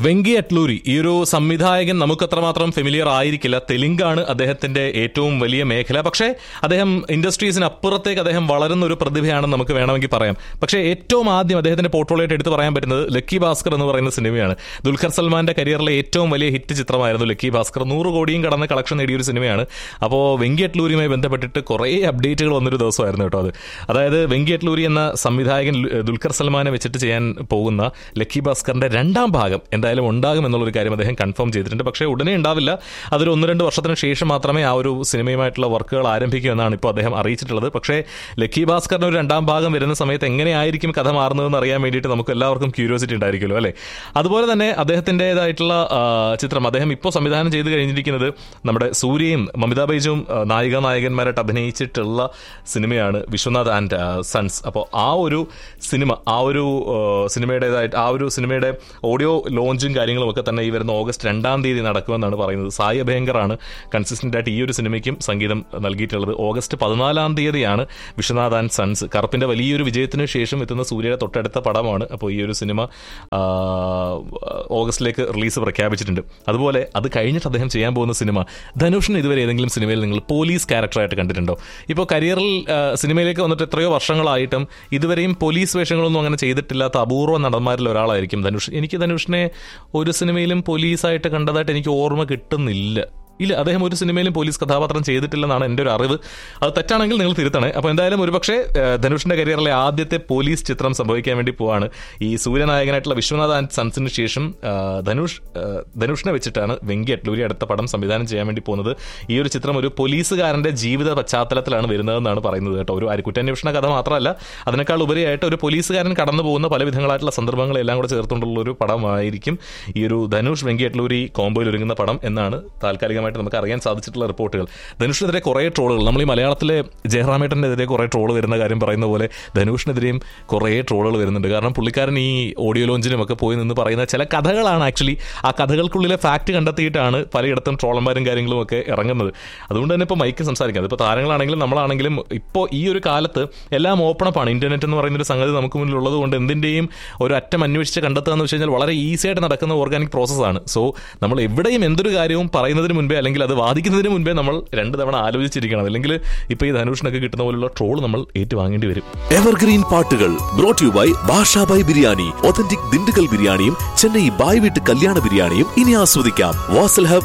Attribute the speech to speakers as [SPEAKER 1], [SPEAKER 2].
[SPEAKER 1] വെങ്കി അറ്റ്ലൂരി ഈ ഒരു സംവിധായകൻ നമുക്ക് അത്രമാത്രം ഫെമിലിയർ ആയിരിക്കില്ല തെലുങ്കാണ് അദ്ദേഹത്തിന്റെ ഏറ്റവും വലിയ മേഖല പക്ഷേ അദ്ദേഹം ഇൻഡസ്ട്രീസിന് അപ്പുറത്തേക്ക് അദ്ദേഹം വളരുന്ന ഒരു പ്രതിഭയാണെന്ന് നമുക്ക് വേണമെങ്കിൽ പറയാം പക്ഷേ ഏറ്റവും ആദ്യം അദ്ദേഹത്തിന്റെ പോർട്ട്ഫോളിയോ എടുത്ത് പറയാൻ പറ്റുന്നത് ലക്കി ഭാസ്കർ എന്ന് പറയുന്ന സിനിമയാണ് ദുൽഖർ സൽമാന്റെ കരിയറിലെ ഏറ്റവും വലിയ ഹിറ്റ് ചിത്രമായിരുന്നു ലക്കി ഭാസ്കർ നൂറ് കോടിയും കടന്ന് കളക്ഷൻ നേടിയ ഒരു സിനിമയാണ് അപ്പോൾ വെങ്കി അറ്റ്ലൂരിയുമായി ബന്ധപ്പെട്ടിട്ട് കുറേ അപ്ഡേറ്റുകൾ വന്നൊരു ദിവസമായിരുന്നു കേട്ടോ അത് അതായത് വെങ്കി അറ്റ്ലൂരി എന്ന സംവിധായകൻ ലു- ദുൽഖർ സൽമാനെ വെച്ചിട്ട് ചെയ്യാൻ പോകുന്ന ലക്കി ഭാസ്കറിന്റെ രണ്ടാം ഭാഗം എന്തായാലും ഉണ്ടാകും എന്നുള്ളൊരു കാര്യം അദ്ദേഹം കൺഫേം ചെയ്തിട്ടുണ്ട് പക്ഷേ ഉടനെ ഉണ്ടാവില്ല അതൊരു ഒന്ന് രണ്ട് വർഷത്തിന് ശേഷം മാത്രമേ ആ ഒരു സിനിമയുമായിട്ടുള്ള വർക്കുകൾ ആരംഭിക്കൂ എന്നാണ് ഇപ്പോൾ അദ്ദേഹം അറിയിച്ചിട്ടുള്ളത് പക്ഷേ ലക്കി ഭാസ്കറിന് ഒരു രണ്ടാം ഭാഗം വരുന്ന സമയത്ത് എങ്ങനെയായിരിക്കും കഥ മാറുന്നതെന്ന് അറിയാൻ വേണ്ടിയിട്ട് നമുക്ക് എല്ലാവർക്കും ക്യൂരിയോസിറ്റി ഉണ്ടായിരിക്കുമല്ലോ അല്ലേ അതുപോലെ തന്നെ അദ്ദേഹത്തിൻ്റെതായിട്ടുള്ള ചിത്രം അദ്ദേഹം ഇപ്പോൾ സംവിധാനം ചെയ്ത് കഴിഞ്ഞിരിക്കുന്നത് നമ്മുടെ സൂര്യയും മമിതാ ബൈജുവും ആ, നായിക നായകന്മാരായിട്ട് അഭിനയിച്ചിട്ടുള്ള സിനിമയാണ് വിശ്വനാഥ് ആൻഡ് സൺസ് അപ്പോൾ ആ ഒരു സിനിമ ആ ഒരു ആ, സിനിമയുടേതായിട്ട് ആ ഒരു സിനിമയുടെ ഓഡിയോ ലോഞ്ചും കാര്യങ്ങളും ഒക്കെ തന്നെ ഈ വരുന്ന ഓഗസ്റ്റ് രണ്ടാം തീയതി നടക്കുമെന്നാണ് പറയുന്നത് സായ ഭയങ്കറാണ് കൺസിസ്റ്റന്റ് ആയിട്ട് ഈ ഒരു സിനിമയ്ക്കും സംഗീതം നൽകിയിട്ടുള്ളത് ഓഗസ്റ്റ് പതിനാലാം തീയതിയാണ് വിശ്വനാഥ് ആൻഡ് സൺസ് കറുപ്പിന്റെ വലിയൊരു വിജയത്തിന് ശേഷം എത്തുന്ന സൂര്യയുടെ തൊട്ടടുത്ത പടമാണ് അപ്പോൾ ഈ ഒരു സിനിമ ആ, ഓഗസ്റ്റിലേക്ക് റിലീസ് പ്രഖ്യാപിച്ചിട്ടുണ്ട് അതുപോലെ അത് കഴിഞ്ഞിട്ട് അദ്ദേഹം ചെയ്യാൻ പോകുന്ന സിനിമ ധനുഷിന് ഇതുവരെ ഏതെങ്കിലും സിനിമയിൽ നിങ്ങൾ പോലീസ് ക്യാരക്ടറായിട്ട് കണ്ടിട്ടുണ്ടോ ഇപ്പോൾ കരിയറിൽ ആ, സിനിമയിലേക്ക് വന്നിട്ട് എത്രയോ വർഷങ്ങളായിട്ടും ഇതുവരെയും പോലീസ് വേഷങ്ങളൊന്നും അങ്ങനെ ചെയ്തിട്ടില്ലാത്ത അപൂർവ നടന്മാരിൽ ഒരാളായിരിക്കും ധനുഷ് എനിക്ക് ധനുഷിനെ ഒരു സിനിമയിലും പോലീസായിട്ട് കണ്ടതായിട്ട് എനിക്ക് ഓർമ്മ കിട്ടുന്നില്ല ഇല്ല അദ്ദേഹം ഒരു സിനിമയിലും പോലീസ് കഥാപാത്രം ചെയ്തിട്ടില്ലെന്നാണ് എൻ്റെ ഒരു അറിവ് അത് തെറ്റാണെങ്കിൽ നിങ്ങൾ തിരുത്തണേ അപ്പോൾ എന്തായാലും ഒരുപക്ഷെ ഏഹ്, ധനുഷിന്റെ കരിയറിലെ ആദ്യത്തെ പോലീസ് ചിത്രം സംഭവിക്കാൻ വേണ്ടി പോവാണ് ഈ സൂര്യനായകനായിട്ടുള്ള വിശ്വനാഥ് ആൻഡ് സൺസിന് ശേഷം ഏഹ്, ധനുഷ് ഏഹ്, ധനുഷിനെ വെച്ചിട്ടാണ് വെങ്കി അറ്റ്ലൂരി അടുത്ത പടം സംവിധാനം ചെയ്യാൻ വേണ്ടി പോകുന്നത് ഈ ഒരു ചിത്രം ഒരു പോലീസുകാരന്റെ ജീവിത പശ്ചാത്തലത്തിലാണ് വരുന്നതെന്നാണ് പറയുന്നത് കേട്ടോ ഒരു അരി- കുറ്റാന്വേഷണ കഥ മാത്രമല്ല അതിനേക്കാൾ ഉപരിയായിട്ട് ഒരു പോലീസുകാരൻ കടന്നു പോകുന്ന പല വിധങ്ങളായിട്ടുള്ള സന്ദർഭങ്ങളെല്ലാം കൂടെ ചേർത്തുകൊണ്ടുള്ള ഒരു പടമായിരിക്കും ഈ ഒരു ധനുഷ് വെങ്കി അറ്റ്ലൂരി കോംബോയിൽ ഒരുങ്ങുന്ന പടം എന്നാണ് താൽക്കാലികമായിട്ട് നമുക്ക് അറിയാൻ സാധിച്ചിട്ടുള്ള റിപ്പോർട്ടുകൾ ധനുഷിനെതിരെ കുറേ ട്രോളുകൾ നമ്മൾ ഈ മലയാളത്തിലെ ജയറാമേട്ടനെതിരെ കുറേ ട്രോൾ വരുന്ന കാര്യം പറയുന്ന പോലെ ധനുഷിനെതിരെയും കുറേ ട്രോളുകൾ വരുന്നുണ്ട് കാരണം പുള്ളിക്കാരൻ ഈ ഓഡിയോ ലോഞ്ചിനും ഒക്കെ പോയി നിന്ന് പറയുന്ന ചില കഥകളാണ് ആക്ച്വലി ആ കഥകൾക്കുള്ളിലെ ഫാക്ട് കണ്ടെത്തിയിട്ടാണ് പലയിടത്തും ട്രോളന്മാരും കാര്യങ്ങളും ഒക്കെ ഇറങ്ങുന്നത് അതുകൊണ്ട് തന്നെ ഇപ്പോൾ മൈക്ക് സംസാരിക്കാം അതിപ്പോൾ താരങ്ങളാണെങ്കിലും നമ്മളാണെങ്കിലും ഇപ്പോൾ ഈ ഒരു കാലത്ത് എല്ലാം ഓപ്പൺ അപ്പാണ് ഇന്റർനെറ്റ് എന്ന് പറയുന്ന ഒരു സംഗതി നമുക്ക് മുന്നിൽ ഉള്ളത് കൊണ്ട് എന്തിൻ്റെയും ഒരു അറ്റം അന്വേഷിച്ച് കണ്ടെത്തുക എന്ന് വെച്ച് കഴിഞ്ഞാൽ വളരെ ഈസി ആയിട്ട് നടക്കുന്ന ഓർഗാനിക് പ്രോസസ്സാണ് സോ നമ്മൾ എവിടെയും എന്തൊരു കാര്യവും പറയുന്നതിന് മുൻപേ അല്ലെങ്കിൽ അത് വാദിക്കുന്നതിന് മുൻപേ നമ്മൾ രണ്ട് തവണ ആലോചിച്ചിരിക്കണം അല്ലെങ്കിൽ ഇപ്പോൾ ഈ ധനുഷിനൊക്കെ കിട്ടുന്ന പോലുള്ള ട്രോൾ നമ്മൾ ഏറ്റുവാങ്ങേണ്ടി വരും
[SPEAKER 2] എവർഗ്രീൻ പാട്ടുകൾ brought you by Basha Bhai biryani authentic Dindigul ബിരിയാണിയും ചെന്നൈ ബായ് വീട്ട് കല്യാണ ബിരിയാണിയും ഇനി ആസ്വദിക്കാം വാസൽ ഹബ്